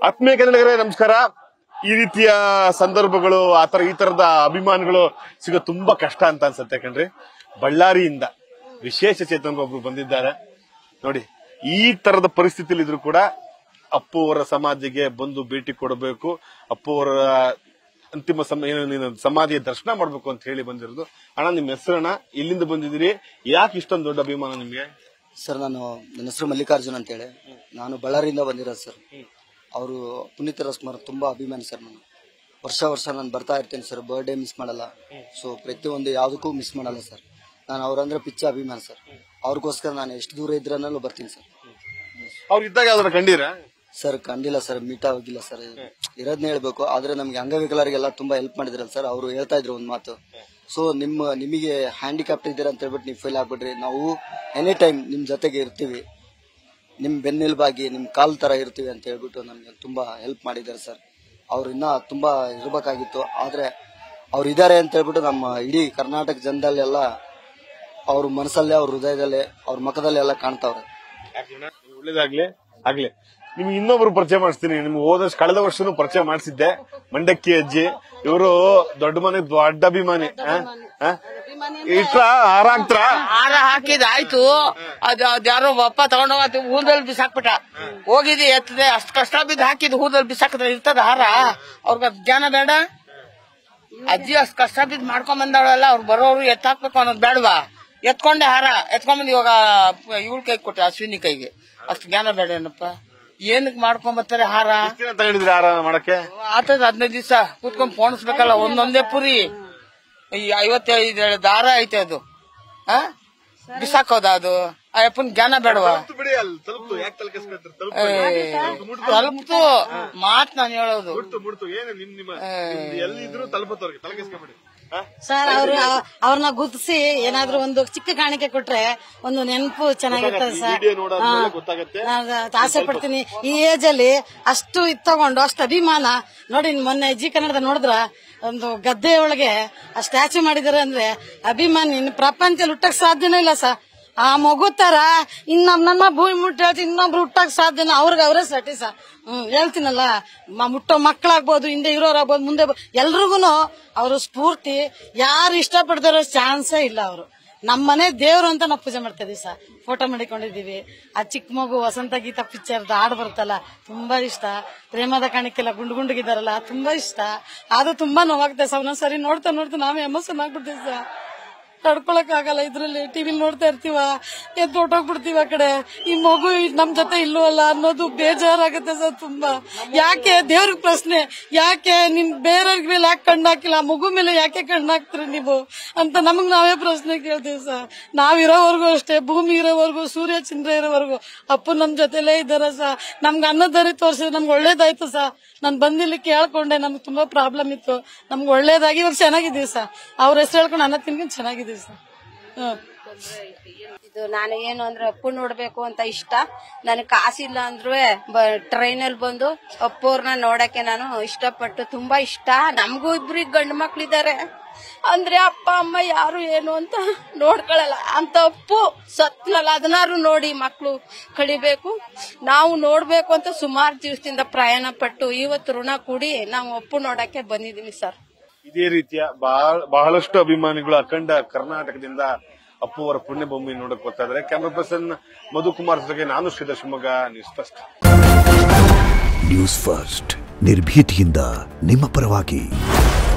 ಆತ್ಮೀಯ ಕನ್ನಡಿಗರೇ ನಮಸ್ಕಾರ ಈ ರೀತಿಯ ಸಂದರ್ಭಗಳು ಆತರ ಈ ತರದ ಅಭಿಮಾನಿಗಳು ಸಿಗೋ ತುಂಬಾ ಕಷ್ಟ ಅಂತ ಅನ್ಸುತ್ತೆ ಕಣ್ರಿ ಬಳ್ಳಾರಿಯಿಂದ ವಿಶೇಷ ಚೇತನಗೊಬ್ರು ಬಂದಿದ್ದಾರೆ ನೋಡಿ ಈ ತರದ ಪರಿಸ್ಥಿತಿಲಿ ಇದ್ರು ಕೂಡ ಅಪ್ಪು ಅವರ ಸಮಾಧಿಗೆ ಬಂದು ಭೇಟಿ ಕೊಡಬೇಕು ಅಪ್ಪು ಅವರ ಅಂತಿಮ ಸಮ ಏನು ನೀನು ಸಮಾಧಿಯ ದರ್ಶನ ಮಾಡ್ಬೇಕು ಅಂತ ಹೇಳಿ ಬಂದಿರೋದು ಅಣ್ಣ ನಿಮ್ ಹೆಸರಣ್ಣ ಇಲ್ಲಿಂದ ಬಂದಿದ್ದೀರಿ ಯಾಕೆ ಇಷ್ಟೊಂದು ದೊಡ್ಡ ಅಭಿಮಾನ ನಿಮ್ಗೆ ಸರ್ ನಾನು ನನ್ನ ಹೆಸರು ಮಲ್ಲಿಕಾರ್ಜುನ್ ಅಂತೇಳಿ ನಾನು ಬಳ್ಳಾರಿಯಿಂದ ಬಂದಿರೋದು ಸರ್ ಅವರು ಪುನೀತ್ ರಾಜ್ಕುಮಾರ್ ತುಂಬಾ ಅಭಿಮಾನಿ ಸರ್ ನಾನು ವರ್ಷ ವರ್ಷ ನಾನು ಬರ್ತಾ ಇರ್ತೀನಿ ಸರ್ ಬರ್ಡೇ ಮಿಸ್ ಮಾಡಲ್ಲ ಸೊ ಪ್ರತಿಯೊಂದು ಯಾವುದಕ್ಕೂ ಮಿಸ್ ಮಾಡಲ್ಲ ಸರ್ ನಾನು ಅವ್ರಂದ್ರೆ ಪಿಚ್ಚ ಅಭಿಮಾನಿ ಸರ್ ಅವ್ರಿಗೋಸ್ಕರ ನಾನು ಎಷ್ಟು ದೂರ ಇದ್ರನಲ್ಲೂ ಬರ್ತೀನಿ ಸರ್ ಅವ್ರು ಇದ್ದಾಗ ಯಾವ್ದಾರ ಕಂಡೀರಾ ಸರ್ ಕಂಡಿಲ್ಲ ಸರ್ ಮೀಟ್ ಆಗಿಲ್ಲ ಸರ್ ಇರೋದ್ನ ಹೇಳ್ಬೇಕು ಆದ್ರೆ ನಮ್ಗೆ ಅಂಗವಿಕಲರಿಗೆಲ್ಲ ತುಂಬಾ ಹೆಲ್ಪ್ ಮಾಡಿದ್ರಲ್ಲ ಸರ್ ಅವರು ಹೇಳ್ತಾ ಇದ್ರು ಒಂದ್ ಮಾತು ಸೊ ನಿಮ್ಮ ನಿಮಗೆ ಹ್ಯಾಂಡಿಕ್ಯಾಪ್ಟ್ ಇದ್ದೀರಾ ಅಂತ ಹೇಳ್ಬಿಟ್ಟು ನೀವು ಫೇಲ್ ಆಗ್ಬಿಡ್ರಿ ನಾವು ಎನಿ ಟೈಮ್ ನಿಮ್ ಜೊತೆಗೆ ಇರ್ತೀವಿ ನಿಮ್ ಬೆನ್ನೆಲುಬಾಗಿ ನಿಮ್ ಕಾಲ್ ತರ ಇರ್ತೀವಿ ಅಂತ ಹೇಳ್ಬಿಟ್ಟು ನಮ್ಗೆ ತುಂಬಾ ಹೆಲ್ಪ್ ಮಾಡಿದ್ದಾರೆ ಸರ್ ಅವ್ರು ಇನ್ನ ತುಂಬಾ ಇರ್ಬೇಕಾಗಿತ್ತು ಆದ್ರೆ ಅವ್ರು ಇದಾರೆ ಅಂತ ಹೇಳ್ಬಿಟ್ಟು ನಮ್ಮ ಇಡೀ ಕರ್ನಾಟಕ ಜನದಲ್ಲೆಲ್ಲ ಅವ್ರ ಮನಸ್ಸಲ್ಲೇ ಅವ್ರ ಹೃದಯದಲ್ಲೇ ಅವ್ರ ಮುಖದಲ್ಲೇ ಎಲ್ಲ ಕಾಣ್ತಾವ್ರೆ ಒಳ್ಳೇದಾಗ್ಲಿ ಆಗ್ಲಿ ನಿಮ್ಗೆ ಇನ್ನೊಬ್ರು ಪರಿಚಯ ಮಾಡಿಸ್ತೀನಿ ನಿಮ್ಗೆ ಹೋದಷ್ಟು ಕಳೆದ ವರ್ಷನೂ ಪರಿಚಯ ಮಾಡಿಸಿದ್ದೆ ಮಂಡಕ್ಕಿ ಅಜ್ಜಿ ಇವರು ದೊಡ್ಡ ಮನೆ ದೊಡ್ಡ ಅಭಿಮಾನಿ ಆ? ಆ? ಇಟ್ರ ಹಾರ ಹಾಕ್ತ್ರ ಹಾರ ಹಾಕಿದ ಆಯ್ತು ಅದ್ ಅದ್ಯಾರೋ ಅಪ್ಪ ತಗೊಂಡೋಗ ಹೂದಲ್ಲಿ ಬಿಸಾಕ್ಬಿಟ್ಟ ಹೋಗಿದಿ ಎತ್ತದೆ ಅಷ್ಟ್ ಕಷ್ಟ ಬಿದ್ದು ಹಾಕಿದ್ ಹೂದಲ್ಲಿ ಬಿಸಾಕಿದ್ರೆ ಇರ್ತದ ಹಾರ ಅವ್ರಿಗೆ ಅದ್ ಜ್ಞಾನ ಬೇಡ ಅಜ್ಜಿ ಅಷ್ಟ್ ಕಷ್ಟ ಬಿದ್ದು ಮಾಡ್ಕೊಂಡ್ ಬಂದವಳಲ್ಲ ಅವ್ರು ಬರೋರು ಎತ್ತಾಕ್ಬೇಕು ಅನ್ನೋದು ಬೇಡವಾ ಎತ್ಕೊಂಡೆ ಹಾರ ಎತ್ಕೊಂಬಂದ್ ಇವಾಗ ಇವಳ ಕೈ ಕೊಟ್ಟೆ ಅಶ್ವಿನಿ ಕೈಗೆ ಅಷ್ಟ್ ಜ್ಞಾನ ಬೇಡ ಏನಪ್ಪ ಏನಕ್ ಮಾಡ್ಕೊಂಡ್ ಬರ್ತಾರೆ ಹಾರ ತಗೊಂಡಿದ್ರಿ ಹಾರ ಮಾಡಕ್ಕೆ ಆತದ ಹದಿನೈದು ದಿವಸ ಕೂತ್ಕೊಂಡ್ ಪೋಣಿಸ್ಬೇಕಲ್ಲ ಒಂದೊಂದೇ ಪುರಿ ಈ ಐವತ್ತೈದು ದಾರ ಐತೆ ಅದು ಆ ಬಿಸಾಕೋದ ಅದು ಆ ಅಪ್ಪನ್ ಜ್ಞಾನ ಬೇಡವಾ ಬಿಡಿ ಅಲ್ಲಿ ತಲುಪ್ತು ಯಾಕೆ ತಲೆ ತಲುಪ್ತು ಮಾತ್ ನಾನು ಹೇಳೋದು ಮುಡ್ತು ಏನು ನಿಮ್ ನಿಮ್ಮ ಎಲ್ಲಿದ್ರು ತಲುಪತ್ತವ್ರಿಗೆ ತಲೆ ಕೆಸ್ಕೊಂಬಿಡಿ ಸರ್ ಅವರು ಅವ್ರನ್ನ ಗುರ್ತಿಸಿ ಏನಾದ್ರೂ ಒಂದು ಚಿಕ್ಕ ಕಾಣಿಕೆ ಕೊಟ್ರೆ ಒಂದು ನೆನಪು ಚೆನ್ನಾಗಿರ್ತದೆ ಸರ್ ವಿಡಿಯೋ ನೋಡೋದ್ಮೇಲೆ ಹಾ. ಗೊತ್ತಾಗತ್ತೆ ನಾನು ಆಸೆ ಪಡ್ತೀನಿ ಈ ಏಜ್ ಅಲ್ಲಿ ಅಷ್ಟು ಇದ್ ತಗೊಂಡು ಅಷ್ಟು ಅಭಿಮಾನ ನೋಡಿ ಮೊನ್ನೆ ಜಿ ಕನ್ನಡದ ನೋಡಿದ್ರ ಒಂದು ಗದ್ದೆ ಒಳಗೆ ಆ ಸ್ಟ್ಯಾಚು ಮಾಡಿದಾರೆ ಅಂದ್ರೆ ಅಭಿಮಾನಿ ಇನ್ನು ಪ್ರಪಂಚದಲ್ಲಿ ಹುಟ್ಟಕ್ ಸಾಧ್ಯನೇ ಇಲ್ಲ ಸರ್ ಆ ಮಗು ತರ ಇನ್ನ ನಮ್ಮ ಭೂಮಿ ಮುಟ್ಟಿ ಹೇಳ್ತೀನಿ ಇನ್ನೊಬ್ರು ಹುಟ್ಟಕ್ ಸಾಧ್ಯನ ಅವ್ರಿಗೆ ಅವರೇ ಸಟಿ ಸರ್ ಹ್ಮ್ ಹೇಳ್ತೀನಲ್ಲ ಮ- ಮುಟ್ಟೋ ಮಕ್ಕಳಾಗ್ಬೋದು ಹಿಂದೆ ಇರೋರಾಗ್ಬೋದು ಮುಂದೆ ಎಲ್ರಿಗೂ ಅವರು ಸ್ಫೂರ್ತಿ ಯಾರು ಇಷ್ಟಪಡ್ತಾರೋ ಚಾನ್ಸೇ ಇಲ್ಲ ಅವರು ನಮ್ಮನೆ ದೇವ್ರು ಅಂತ ನಾವು ಪೂಜೆ ಮಾಡ್ತಾ ಇದೀವಿ ಸರ್ ಫೋಟೋ ಮಾಡಿಕೊಂಡಿದೀವಿ ಆ ಚಿಕ್ಕ ಮಗು ವಸಂತ ಗೀತಾ ಪಿಕ್ಚರ್ದ ಹಾಡು ಬರುತ್ತಲ್ಲ ತುಂಬಾ ಇಷ್ಟ ಪ್ರೇಮದ ಕಾಣಿಕೆಲ್ಲ ಗುಂಡು ಗುಂಡುಗಿದಾರಲ್ಲ ತುಂಬಾ ಇಷ್ಟ ಅದು ತುಂಬಾ ನೋವಾಗ್ತದೆ ಸರ್ ಒಂದೊಂದ್ಸರಿ ನೋಡ್ತಾ ನೋಡ್ತಾ ನಾವೇ ಎಮೋಷನ್ ಆಗ್ಬಿಡ್ತೀವಿ ಸರ್ ತಡ್ಕೊಳಕ್ ಆಗಲ್ಲ ಇದ್ರಲ್ಲಿ ಟಿವಿ ನೋಡ್ತಾ ಇರ್ತೀವ ಎದ್ದು ಹೊಟ್ಟೋಗ್ಬಿಡ್ತೀವಿ ಆ ಕಡೆ ಈ ಮಗು ನಮ್ ಜೊತೆ ಇಲ್ಲೂ ಅಲ್ಲ ಅನ್ನೋದು ಬೇಜಾರಾಗುತ್ತೆ ಸರ್ ತುಂಬಾ ಯಾಕೆ ದೇವ್ರಿಗೆ ಪ್ರಶ್ನೆ ಯಾಕೆ ನಿಮ್ ಬೇರೆಯವ್ರ ಮೇಲೆ ಯಾಕೆ ಕಣ್ಣು ಹಾಕಿಲ್ಲ ಆ ಮಗು ಮೇಲೆ ಯಾಕೆ ಕಣ್ಣು ಹಾಕ್ತೀರಿ ನೀವು ಅಂತ ನಮಗ್ ನಾವೇ ಪ್ರಶ್ನೆ ಕೇಳ್ತೀವಿ ಸರ್ ನಾವಿರೋವರೆಗೂ ಅಷ್ಟೇ ಭೂಮಿ ಇರೋವರೆಗೂ ಸೂರ್ಯ ಚಂದ್ರ ಇರೋವರೆಗೂ ಅಪ್ಪು ನಮ್ ಜೊತೆಲೇ ಇದ್ದಾರ ಸರ್ ನಮ್ಗೆ ಅನ್ನದಾರಿ ತೋರಿಸಿದ್ರೆ ನಮ್ಗೆ ಒಳ್ಳೇದಾಯ್ತು ಸರ್ ನಾನು ಬಂದಿಲ್ಲಿ ಕೇಳ್ಕೊಂಡೆ ನಮ್ಗೆ ತುಂಬಾ ಪ್ರಾಬ್ಲಮ್ ಇತ್ತು ನಮ್ಗೆ ಒಳ್ಳೇದಾಗಿ ಇವಾಗ ಚೆನ್ನಾಗಿದ್ದೀವಿ ಸರ್ ಅವ್ರ ಹೆಸರು ಹೇಳ್ಕೊಂಡು ಅನ್ನ ತಿನ್ಕೊಂಡು ಚೆನ್ನಾಗಿದ್ದೀವಿ ಸರ್ ಹ್ಮ್ ಇದು ನಾನು ಏನು ಅಂದ್ರೆ ಅಪ್ಪು ನೋಡ್ಬೇಕು ಅಂತ ಇಷ್ಟ ನನಗೆ ಕಾಸಿಲ್ಲ ಅಂದ್ರೂ ಟ್ರೈನಲ್ಲಿ ಬಂದು ಅಪ್ಪವ್ರನ್ನ ನೋಡಕ್ಕೆ ನಾನು ಇಷ್ಟಪಟ್ಟು ತುಂಬಾ ಇಷ್ಟ ನಮಗೂ ಇಬ್ರಿಗೆ ಗಂಡು ಮಕ್ಳಿದ್ದಾರೆ ಅಂದ್ರೆ ಅಪ್ಪ ಅಮ್ಮ ಯಾರು ಏನು ಅಂತ ನೋಡ್ಕೊಳಲ್ಲ ಅಂತ ಅಪ್ಪು ಸತ್ನಲ್ಲ ಅದನ್ನಾರು ನೋಡಿ ಮಕ್ಕಳು ಕಳಿಬೇಕು ನಾವು ನೋಡ್ಬೇಕು ಅಂತ ಸುಮಾರು ದಿವಸದಿಂದ ಪ್ರಯಾಣ ಪಟ್ಟು ಇವತ್ತು ಋಣ ಕೂಡಿ ನಾವು ಅಪ್ಪು ನೋಡಕ್ಕೆ ಬಂದಿದೀವಿ ಸರ್ ಇದೇ ರೀತಿಯ ಬಹಳ ಬಹಳಷ್ಟು ಅಭಿಮಾನಿಗಳು ಅಖಂಡ ಕರ್ನಾಟಕದಿಂದ ಅಪ್ಪು ಅವರ ಪುಣ್ಯಭೂಮಿ ನೋಡಕ್ ಬರ್ತಾ ಇದ್ದಾರೆ ಕ್ಯಾಮ್ರಾ ಪರ್ಸನ್ ಮಧುಕುಮಾರ್ ಜೊತೆಗೆ ನಾನು Shridhar Shivamogga news first news first ನಿರ್ಭೀತಿಯಿಂದ ನಿಮ್ಮ ಪರವಾಗಿ